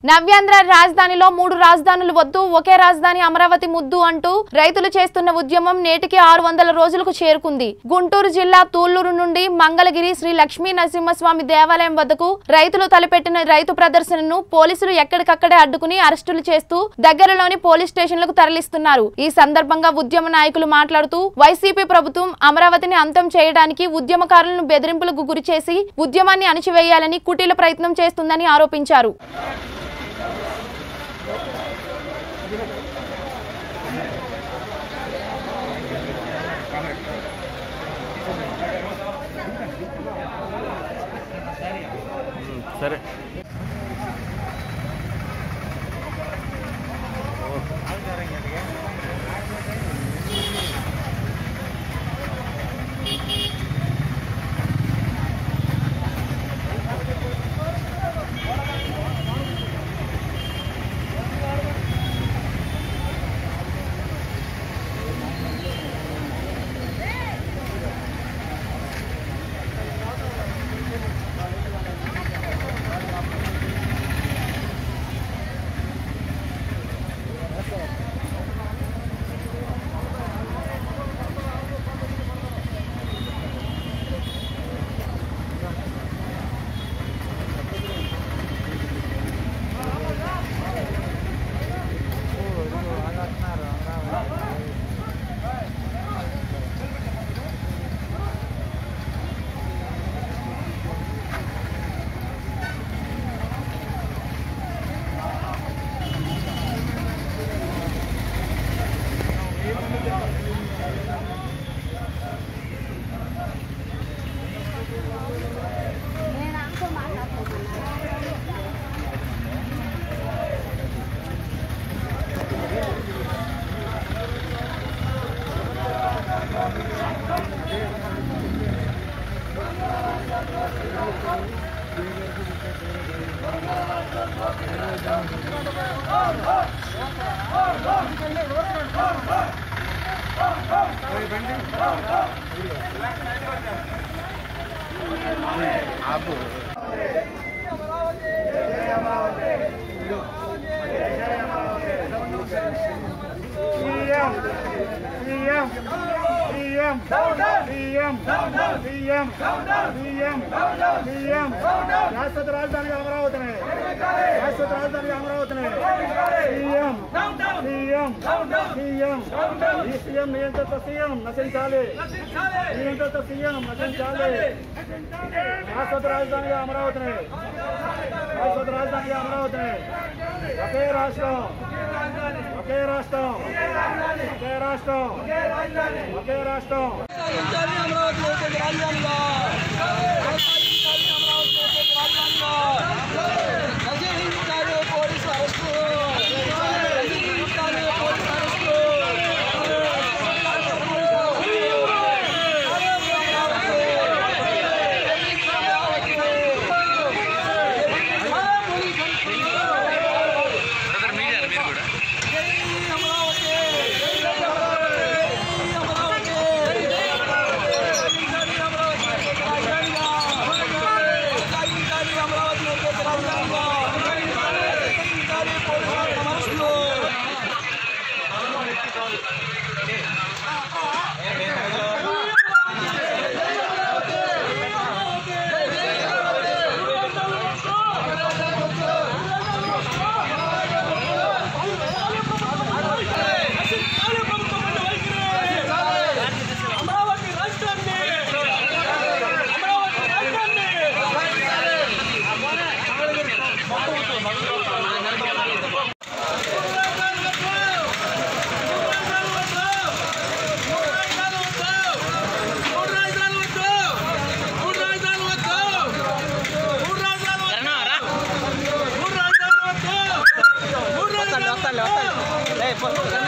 నవ్యాంధ్ర రాజధానిలో మూడు రాజధానులు వద్దు ఒకే రాజధాని అమరావతి ముద్దు అంటూ రైతులు చేస్తున్న ఉద్యమం నేటికి ఆరు వందల రోజులకు చేరుకుంది గుంటూరు జిల్లా తూళ్లూరు నుండి మంగళగిరి శ్రీ లక్ష్మీ నరసింహస్వామి దేవాలయం వద్దకు రైతులు తలపెట్టిన రైతు ప్రదర్శనను పోలీసులు ఎక్కడికక్కడే అడ్డుకుని అరెస్టులు చేస్తూ దగ్గరలోని పోలీస్ స్టేషన్లకు తరలిస్తున్నారు ఈ సందర్భంగా ఉద్యమ నాయకులు మాట్లాడుతూ వైసీపీ ప్రభుత్వం అమరావతిని అంతం చేయడానికి ఉద్యమకారులను బెదిరింపులకు గురిచేసి ఉద్యమాన్ని అణిచివేయాలని కుటీల ప్రయత్నం చేస్తుందని ఆరోపించారు సరే CM CM CM CM CM CM CM శాశ్వత రాజధానిగా అమరావతిని శాశ్వత రాజధానిగా అమరావతిని సీఎం సీఎం సీఎం ఈ సీఎం నియంత్రిత సీఎం నశించాలి నియంత్రిత సీఎం నశించాలి శాశ్వత రాజధానిగా అమరావతిని శాశ్వత రాజధానిగా అమరావతిని ఒకే రాష్ట్రం ఒకే రాష్ట్రం ఒకే రాష్ట్రం ఒకే రాష్ట్రం కొనసాగించాలి అమరావతి ఏకైక రాజధానిగా కొనసాగించాలి అమరావతి ఏకైక రాజధానిగా నశించాలి పోలీసు అరెస్టు నశించాలి పోలీసు అరెస్టు అమరావతి రాష్ట్రాన్ని అమరావతి రాష్ట్రాన్ని మూడు రాజధానులు వద్దు